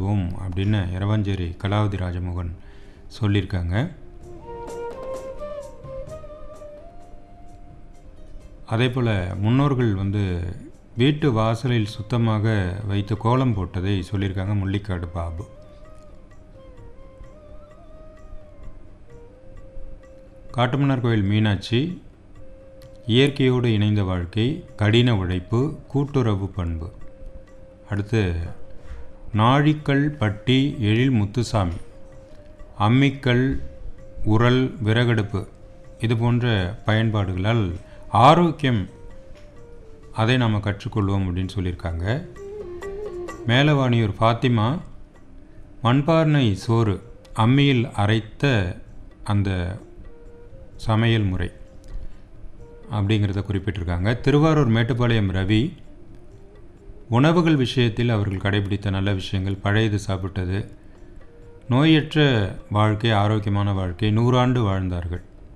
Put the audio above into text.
கற்றுக்கொள்வோம் அப்படின்னு இரவஞ்சேரி கலாவதி ராஜமோகன் சொல்லியிருக்காங்க அதே போல் முன்னோர்கள் வந்து வீட்டு வாசலில் சுத்தமாக வைத்து கோலம் போட்டதை சொல்லியிருக்காங்க முள்ளிக்காடு பாபு காட்டுமன்னார் கோயில் மீனாட்சி இயற்கையோடு இணைந்த வாழ்க்கை கடின உழைப்பு கூட்டுறவு பண்பு அடுத்து நாழிக்கல் பட்டி எழில் முத்துசாமி அம்மிக்கல் உரல் விறகடுப்பு இது போன்ற பயன்பாடுகளால் ஆரோக்கியம் அதை நாம் கற்றுக்கொள்வோம் அப்படின்னு சொல்லியிருக்காங்க மேலவாணியூர் ஃபாத்திமா மண்பானை சோறு அம்மியில் அரைத்த அந்த சமையல் முறை அப்படிங்கிறத குறிப்பிட்டிருக்காங்க திருவாரூர் மேட்டுப்பாளையம் ரவி உணவுகள் விஷயத்தில் அவர்கள் கடைபிடித்த நல்ல விஷயங்கள் பழையது சாப்பிட்டது நோயற்ற வாழ்க்கை ஆரோக்கியமான வாழ்க்கை நூறாண்டு வாழ்ந்தார்கள்